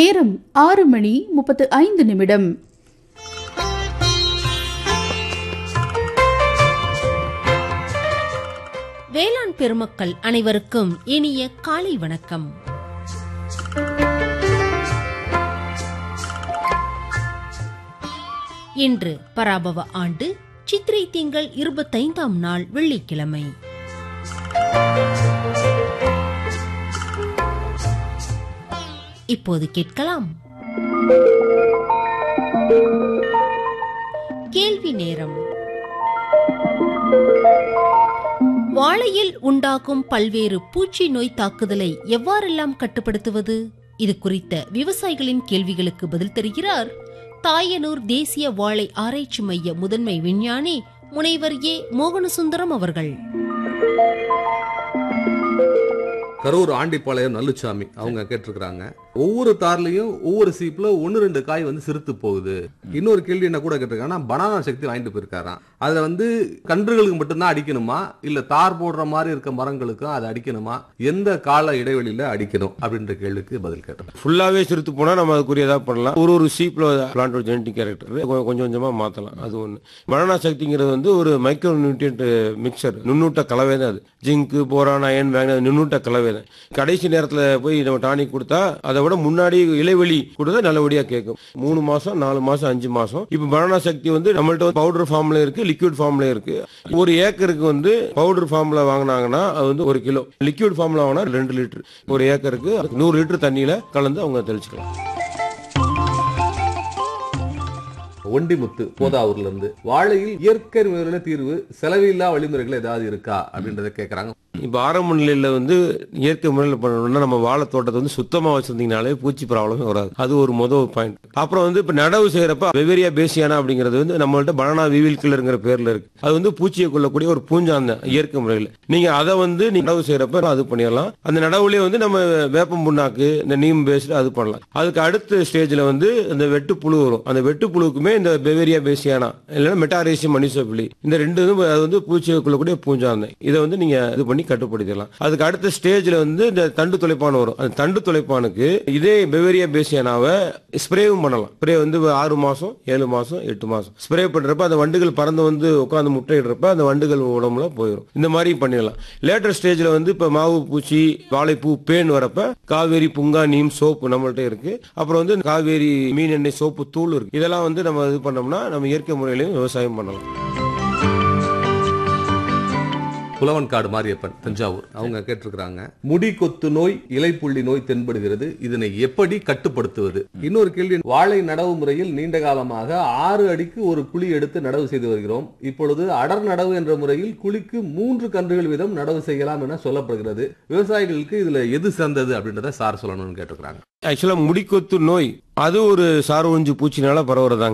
நேரம் ஆறு மணி முப்பத்து ஐந்து நிமிடம் வேளாண் பெருமக்கள் அனைவருக்கும் இனிய காலை வணக்கம் இன்று பராபவ ஆண்டு சித்திரை திங்கள் இருபத்தைந்தாம் நாள் வெள்ளிக்கிழமை இப்போது கேட்கலாம் கேள்வி நேரம் வாழையில் உண்டாகும் பல்வேறு பூச்சி நோய் தாக்குதலை எவ்வாறெல்லாம் கட்டுப்படுத்துவது இது குறித்த விவசாயிகளின் கேள்விகளுக்கு பதில் தருகிறார் தாயனூர் தேசிய வாழை ஆராய்ச்சி மைய முதன்மை விஞ்ஞானி முனைவர் ஏ மோகனசுந்தரம் அவர்கள் கரூர் ஆண்டிப்பாளையம் நல்லுச்சாமி அவங்க கேட்டிருக்கிறாங்க ஒவ்வொரு தார்லயும் ஒவ்வொரு சீப்ல ஒன்னு ரெண்டு காய் வந்து சிறுத்து போகுது இன்னொரு கேள்வி என்ன கூட கேட்டிருக்காங்கன்னா பனானா சக்தி வாங்கிட்டு போயிருக்காராம் அதுல வந்து கன்றுகளுக்கு மட்டும்தான் அடிக்கணுமா இல்ல தார் போடுற மாதிரி இருக்க மரங்களுக்கும் அதை அடிக்கணுமா எந்த கால இடைவெளியில அடிக்கணும் அப்படின்ற கேள்விக்கு பதில் கேட்டோம் ஃபுல்லாவே சிறுத்து போனா நம்ம அதுக்குரிய ஏதாவது பண்ணலாம் ஒரு ஒரு சீப்ல பிளான்டோட ஜெனட்டிக் கேரக்டர் கொஞ்சம் கொஞ்சமா மாத்தலாம் அது ஒண்ணு மரணா சக்திங்கிறது வந்து ஒரு மைக்ரோ நியூட்ரியன்ட் மிக்சர் நுண்ணூட்ட கலவை தான் அது ஜிங்க் போரான் அயன் வேங்க நுண்ணூட்ட கலவை தான் கடைசி நேரத்துல போய் நம்ம டானிக் கொடுத்தா அதை விட முன்னாடி இலைவெளி கொடுத்தா நல்லபடியா கேட்கும் மூணு மாசம் நாலு மாசம் அஞ்சு மாசம் இப்ப பனானா சக்தி வந்து நம்மள்ட்ட வந்து பவுடர் ஃபார்ம்ல இருக்கு லிக்விட் ஃபார்ம்ல இருக்கு ஒரு ஏக்கருக்கு வந்து பவுடர் ஃபார்ம்ல வாங்கினாங்கன்னா அது வந்து ஒரு கிலோ லிக்விட் ஃபார்ம்ல வாங்கினா ரெண்டு லிட்டர் ஒரு ஏக்கருக்கு நூறு லிட்டர் தண்ணியில கலந்து அவங்க தெளிச்சுக்கலாம் ஒண்டிமுத்து போதாவூர்ல இருந்து வாழையில் இயற்கை முறையில தீர்வு செலவில்லா வழிமுறைகள் ஏதாவது இருக்கா அப்படின்றத கேக்குறாங்க இப்போ ஆரம்ப நிலையில வந்து இயற்கை முறையில் பண்ணணும்னா நம்ம வாழை தோட்டத்தை வந்து சுத்தமா வச்சிருந்தீங்கனாலே பூச்சி ப்ராப்ளமே வராது அது ஒரு முதல் பாயிண்ட் அப்புறம் வந்து இப்போ நடவு செய்யறப்ப வெவேரியா பேசியானா அப்படிங்கிறது வந்து நம்மள்ட்ட பனானா விவில் கில்லருங்கிற பேர்ல இருக்கு அது வந்து பூச்சியை கொள்ளக்கூடிய ஒரு பூஞ்சாந்த இயற்கை முறையில் நீங்க அதை வந்து நீங்க நடவு செய்யறப்ப அது பண்ணிடலாம் அந்த நடவுலயே வந்து நம்ம வேப்பம் புண்ணாக்கு இந்த நீம் பேஸ்டு அது பண்ணலாம் அதுக்கு அடுத்த ஸ்டேஜ்ல வந்து இந்த வெட்டு புழு வரும் அந்த வெட்டு புழுக்குமே இந்த பெவேரியா பேசியானா இல்லைன்னா மெட்டாரேசியம் மனிசோபிலி இந்த ரெண்டு இதுவும் அது வந்து பூச்சியை கொள்ளக்கூடிய பூஞ்சாந்தை இதை வந்து நீங்க இது பண்ணி கட்டுப்படுத்திடலாம் அதுக்கு அடுத்த ஸ்டேஜ்ல வந்து இந்த தண்டு துளைப்பான் வரும் அந்த தண்டு துளைப்பானுக்கு இதே பெவேரியா பேசியானாவை ஸ்ப்ரேவும் பண்ணலாம் ஸ்ப்ரே வந்து ஆறு மாசம் ஏழு மாசம் எட்டு மாசம் ஸ்ப்ரே பண்றப்ப அந்த வண்டுகள் பறந்து வந்து உட்காந்து முட்டையிடுறப்ப அந்த வண்டுகள் உடம்புல போயிடும் இந்த மாதிரி பண்ணிடலாம் லேட்டர் ஸ்டேஜ்ல வந்து இப்ப மாவு பூச்சி வாழைப்பூ பேன் வரப்ப காவேரி புங்கா நீம் சோப்பு நம்மள்ட்ட இருக்கு அப்புறம் வந்து காவேரி மீன் எண்ணெய் சோப்பு தூள் இருக்கு இதெல்லாம் வந்து நம்ம இது பண்ணோம்னா நம்ம இயற்கை முறையிலையும் விவசாயம் பண்ணலாம் புலவன்காடு மாரியப்பன் தஞ்சாவூர் அவங்க கேட்டிருக்கிறாங்க முடி கொத்து நோய் இலைப்புள்ளி நோய் தென்படுகிறது இதனை எப்படி கட்டுப்படுத்துவது இன்னொரு கேள்வி வாழை நடவு முறையில் நீண்ட காலமாக ஆறு அடிக்கு ஒரு குழி எடுத்து நடவு செய்து வருகிறோம் இப்பொழுது அடர் நடவு என்ற முறையில் குழிக்கு மூன்று கன்றுகள் வீதம் நடவு செய்யலாம் என சொல்லப்படுகிறது விவசாயிகளுக்கு இதுல எது சிறந்தது அப்படின்றத சார் சொல்லணும்னு கேட்டிருக்கிறாங்க ஆக்சுவலா முடிக்கொத்து நோய் அது ஒரு சார் ஒஞ்சு பூச்சினால பரவுறதாங்க